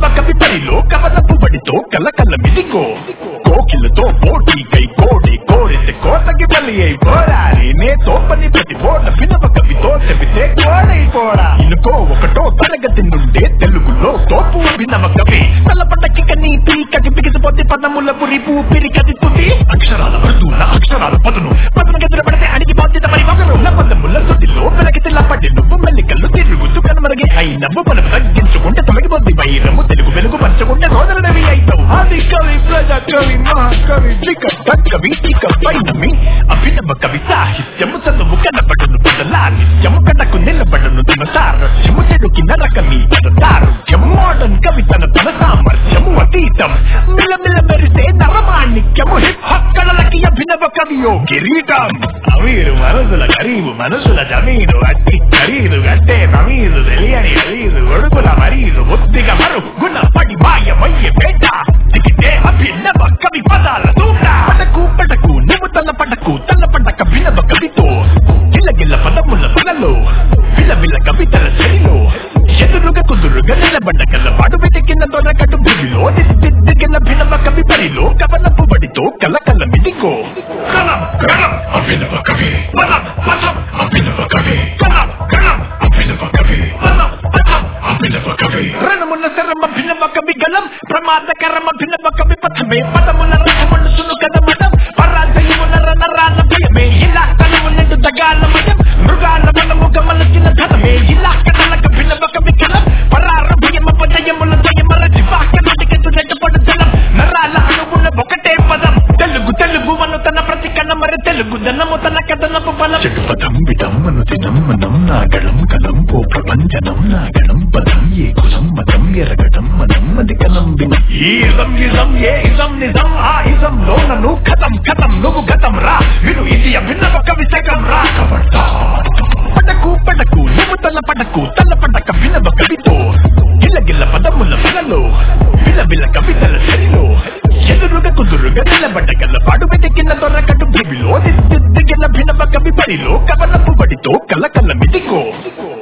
అభినవ కవి పరిలో కవలపు బడితో కలకల మిదిగో కోకిలతో పోటీ కై కోడి కోరితే కోతకి బలి అయి పోరాలి నే తోపని ప్రతి ఓట వినవ కవితో చెబితే కోడైపోరా ఇనుకో ఒకటో తరగతి నుండే తెలుగులో తోపు అభినవ కవి తలపడకి నీతి కటి బిగిసిపోతే పదముల పురి పూపిరి కది తుది అక్షరాల వృద్ధుల అక్షరాల పదును పదును గదిన పడితే అడిగి బాధ్యత మరి ఒకరు నా పదముల సుడిలో వెలకి తెల్లపడి నువ్వు మెల్లికల్లు తిరుగుతూ కనుమరుగి అయి నవ్వు మనం తగ్గించుకుంటే తొలగిపోద్ది వైరము తెలుగు వెలుగు పంచుకుంటే సోదరుడవి అయితావు ఆది కవి ప్రజా కవి మహాకవి త్రికట కవి త్రిక పైనమి అభినవ కవి సాహిత్యము చదువు కనబడును బదలా నిత్యము కడకు నిలబడును తన సారథ్యము చెడుకి నరకమి దారుఢ్యము మోడర్న్ కవితన తన సామర్థ్యము అతీతం మిలమిల మెరిసే నరమాణిక్యము హిప్ హక్కలకి అభినవ కవియో కిరీటం అవీరు మనసుల ఖరీదు మనసుల జమీను అట్టి ఖరీదు గట్టే నమీదు తెలియని ఖరీదు ఒడుగుల మరీదు బుద్ధిగా మరు గుణ పడి మాయమయ్యే పేట దిగితే అభినవ కవి పదాల తూట పడకు పడకు నువ్వు తల్ల పడకు తల్ల పడక వినవ కవితో గిల్ల గిల్ల పదముల పలలో విల విల కవితల చెలిలో ఎదురుగా కుదురుగా నిలబడ్డ కల్ల పాడు వెతికిన దొరకటు భూమిలో దిద్దిగిన భినవ కవి పరిలో కవలపు బడితో కల కల మిదిగో కలం కలం అభినవ కవి పదం పదం అభినవ కవి కలం కలం అభినవ కవి పదం పదం అభినవ కవి రణముల శరమ భినవ కవి గలం ప్రమాదకరమ భినవ కవి పథమే పదముల రథములు సును కదమడం పరాజయముల రణరాల భయమే ఇలా కలువు నిండు దగాల మయం మృగాల బలము గమలచిన ధనమే ఇలా కథలక భినవ కవి కలం పరార భయమ పదయముల జయమల జివాక నడికెదు రెడ్డపడు జలం నరాల అణువుల ఒకటే పదం తెలుగు తెలుగు అను తన ప్రతి కన్నమర తెలుగు దనము తన కథనపు బలం చెడు పదం విధం అను దినం మనం నాగళం కలం పో ప్రపంచనం నాగళం పదం ఏ కులం మతం ఎరగడం మనం అది కలం విన ఈ ఇజం ఇజం ఏ ఇజం నిజం ఆ ఇజం లో నన్ను కథం కథం నువ్వు గతం రా విను ఇది అభిన్నవ కవి సగం రా కబడ్డా పడకు పడకు నువ్వు తల్ల పడకు తల్ల పడక వినవ కవితో గిల్ల గిల్ల పదముల పలలో విల విల కవితల చలిలో ఎదురుగా కుదురుగా నిలబడ్డ కల్ల పాడు వెతికిన దొరకటు భూమిలో దిద్దిగిన భినవ కవి పరిలో కవలపు బడితో కల్ల కల్ల మిదిగో